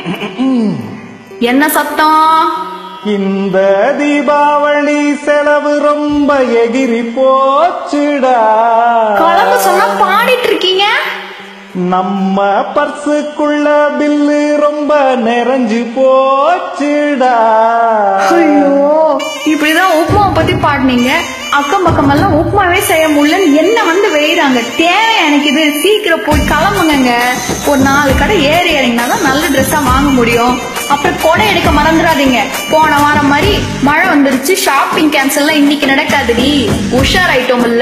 என்ன சத்தம் இந்த தீபாவளி செலவு ரொம்ப எகிரி போச்சுடா குழம்பு சொன்னா பாடிட்டு இருக்கீங்க நம்ம பர்சுக்குள்ள பில்லு ரொம்ப நிறைஞ்சு போச்சுடா ஐயோ இப்படிதான் உப்புமாவை பத்தி பாடினீங்க அக்கம் பக்கம் எல்லாம் உப்புமாவே செய்ய முடியலன்னு என்ன வந்து வெயிறாங்க தேவை எனக்கு இது சீக்கிரம் போய் கிளம்புங்க ஒரு நாலு கடை ஏறி இறங்கினா தான் நல்ல ட்ரெஸ்ஸா வாங்க முடியும் அப்புறம் கொடை எடுக்க மறந்துடாதீங்க போன வாரம் மாதிரி மழை வந்துருச்சு ஷாப்பிங் கேன்சல்லாம் இன்னைக்கு நடக்காதுடி உஷார் ஐட்டம் இல்ல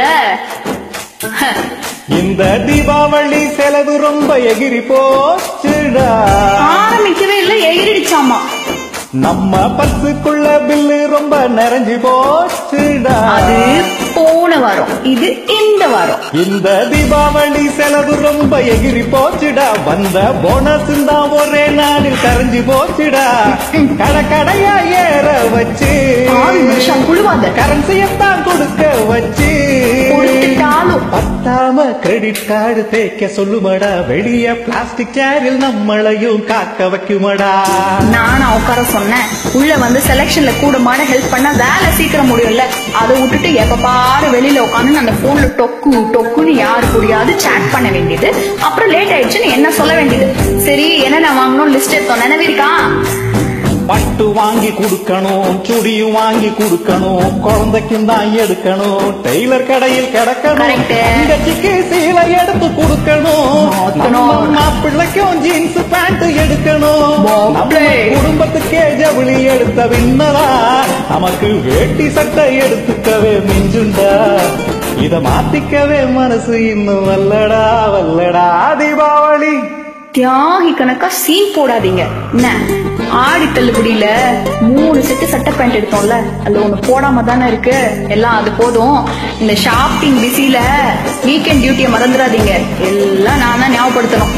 இந்த தீபாவளி செலவு ரொம்ப எகிரி போச்சுடா ஆரம்பிக்கவே இல்ல எகிரிடுச்சாமா நம்ம பர்சுக்குள்ள பில்லு ரொம்ப நிறைஞ்சு போச்சுடா அது போன வாரம் இது இந்த வாரம் இந்த தீபாவளி செலவு ரொம்ப எகிரி போச்சுடா வந்த போனஸ் தான் ஒரே நாளில் கரைஞ்சு போச்சுடா கடை கடையா ஏற வச்சு ஆறு நிமிஷம் குழுவாத கரன்சியத்தான் கொடுக்க வச்சு கொடுத்துட்டாலும் பத்தாம கிரெடிட் கார்டு தேய்க்க சொல்லுமடா வெளிய பிளாஸ்டிக் சேரில் நம்மளையும் காக்க வைக்குமடா நானா உட்கார சொன்னேன் உள்ள வந்து செலெக்ஷன்ல கூட மாட ஹெல்ப் பண்ணா வேலை சீக்கிரம் முடியும்ல அதை விட்டுட்டு எப்ப பாரு வெளியில உட்காந்து அந்த போன்ல டொக்கு டொக்குன்னு யாரு புரியாது சேட் பண்ண வேண்டியது அப்புறம் லேட் ஆயிடுச்சுன்னு என்ன சொல்ல வேண்டியது சரி என்னென்ன வாங்கணும் லிஸ்ட் எடுத்தோம் நினைவிருக்கா பட்டு வாங்கி கொடுக்கணும் சுடியும் வாங்கி கொடுக்கணும் குழந்தைக்கும் தான் எடுக்கணும் டெய்லர் கடையில் கிடக்கணும் Correct. தங்கச்சிக்கு சீலை எடுத்து கொடுக்கணும் மாத்தணும். நம்ம மாப்பிள்ளைக்கும் ஜீன்ஸ் பேண்ட் எடுக்கணும் நம்ம மாப்பிள்ளை. குடும்பத்துக்கே ஜவுளி எடுத்த விண்ணரா நமக்கு வேட்டி சட்டை எடுத்துக்கவே மிஞ்சுண்டா இத மாத்திக்கவே மனசு இன்னும் வல்லடா வல்லடா தீபாவளி தியாகி கணக்கா சீன் போடாதீங்க என்ன ஆடி தள்ளுபடியில மூணு செட்டு சட்டை பேண்ட் எடுத்தோம்ல அதுல ஒண்ணு போடாம தானே இருக்கு எல்லாம் அது போதும் இந்த ஷாப்பிங் பிஸில வீக்கெண்ட் டியூட்டியை மறந்துடாதீங்க எல்லாம் நான் தான் ஞாபகப்படுத்தணும்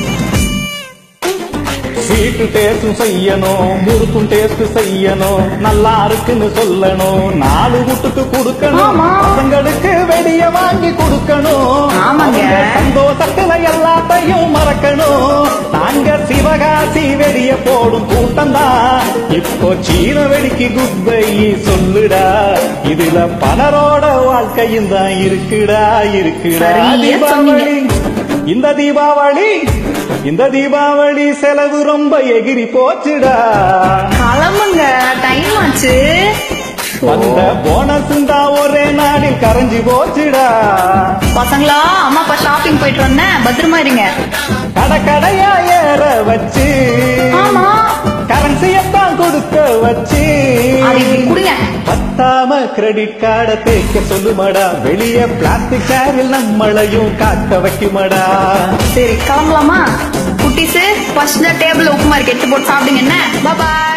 ஸ்வீட்டு டேஸ்டும் செய்யணும் முறுக்கும் டேஸ்ட் செய்யணும் நல்லா இருக்குன்னு சொல்லணும் நாலு வீட்டுக்கு கொடுக்கணும் ஆமா. பசங்களுக்கு வெடிய வாங்கி கொடுக்கணும் ஆமாங்க. அவங்க சந்தோஷத்துல எல்லாத்தையும் மறக்கணும் நாங்க சிவகாசி வெடிய போடும் கூட்டம் தான் இப்போ சீன வெடிக்கு குட் பை சொல்லுடா இதுல பலரோட வாழ்க்கையும் தான் இருக்குடா இருக்குடா சரியா சொன்னீங்க. தீபாவளி இந்த தீபாவளி இந்த தீபாவளி செலவு ரொம்ப எகிரி போச்சுடா கிளம்புங்க டைம் ஆச்சு வந்த போனஸ் தான் ஒரே நாளில் கரைஞ்சு போச்சுடா பசங்களா அம்மா அப்பா ஷாப்பிங் போயிட்டு வந்தேன் பத்திரமா இருங்க கடை கடையா ஏற வச்சு ஆமா கரன்சியத்தான் கொடுக்க வச்சு அது இப்படி கொடுங்க பத்தாம கிரெடிட் கார்டை தேய்க்க சொல்லுமடா வெளிய பிளாஸ்டிக் சேரில் நம்மளையும் காக்க வைக்குமடா சரி கிளம்பலாமா குட்டீஸ் ஃபர்ஸ்ட் டேபிள் உப்புமா இருக்கு எடுத்து போட்டு சாப்பிடுங்க என்ன பாய்